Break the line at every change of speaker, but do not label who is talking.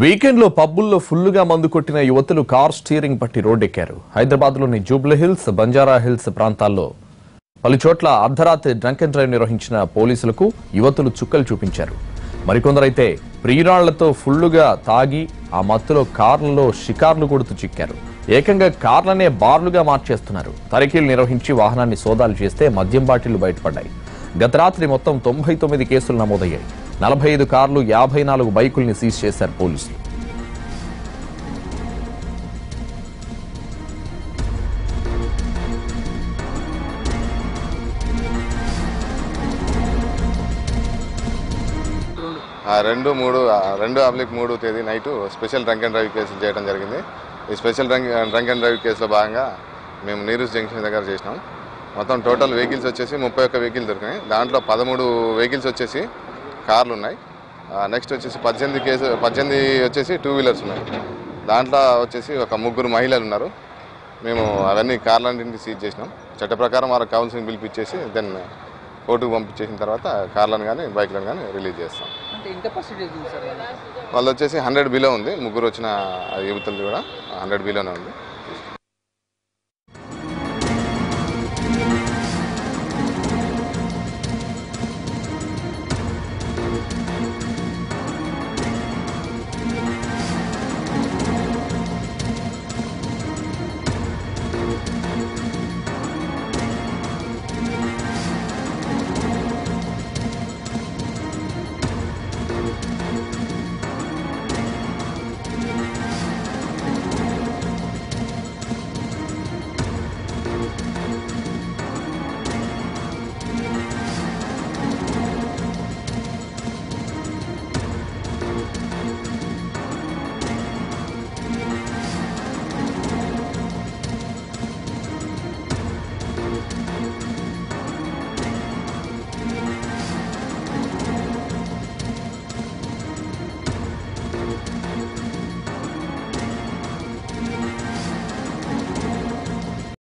వీకెండ్లో పబ్బుల్లో ఫుల్లుగా మందు కొట్టిన యువతులు కార్ స్టీరింగ్ పట్టి రోడ్డెక్కారు హైదరాబాద్లోని జూబ్లీ హిల్స్ బంజారా హిల్స్ ప్రాంతాల్లో పలు చోట్ల అర్ధరాత్రి డ్రంక్ అండ్ డ్రైవ్ నిర్వహించిన పోలీసులకు యువతులు చుక్కలు చూపించారు మరికొందరైతే ప్రియురాళ్లతో ఫుల్లుగా తాగి ఆ మత్తులో కార్లలో షికార్లు కొడుతూ చిక్కారు ఏకంగా కార్లనే బార్లుగా మార్చేస్తున్నారు తనిఖీలు నిర్వహించి వాహనాన్ని సోదాలు చేస్తే మద్యం బాటిళ్లు బయటపడ్డాయి గత రాత్రి మొత్తం తొంభై తొమ్మిది కేసులు నమోదయ్యాయి నలభై ఐదు కార్లు యాభై నాలుగు బైకుల్ని సీజ్ చేశారు పోలీసులు
ఆ రెండు మూడు ఆ రెండు అబ్లిక్ మూడు తేదీ night special drunk and drive కేసులు చేయడం జరిగింది ఈ special drunk drunk and drive కేసులో భాగంగా మేము నీరూస్ జంక్షన్ దగ్గర చేసినాం మొత్తం టోటల్ వెహికల్స్ వచ్చేసి ముప్పై ఒక్క వెహికల్ దొరికినాయి దాంట్లో పదమూడు వెహికల్స్ వచ్చేసి కార్లు ఉన్నాయి నెక్స్ట్ వచ్చేసి పద్దెనిమిది కేసు పద్దెనిమిది వచ్చేసి టూ వీలర్స్ ఉన్నాయి దాంట్లో వచ్చేసి ఒక ముగ్గురు మహిళలు ఉన్నారు మేము అవన్నీ కార్లన్నింటినీ సీజ్ చేసినాం చట్ట ప్రకారం వారికి కౌన్సిలింగ్ పిలిపించేసి దెన్ కోర్టుకు పంపించేసిన తర్వాత కార్లను కానీ బైక్లను కానీ రిలీజ్ చేస్తాం
అంటే ఎంత పర్సెంటేజ్ ఉంది సార్ వాళ్ళు?
వాళ్ళు వచ్చేసి హండ్రెడ్ బిలో ఉంది ముగ్గురు వచ్చిన యువతులు కూడా హండ్రెడ్ బిలోనే ఉంది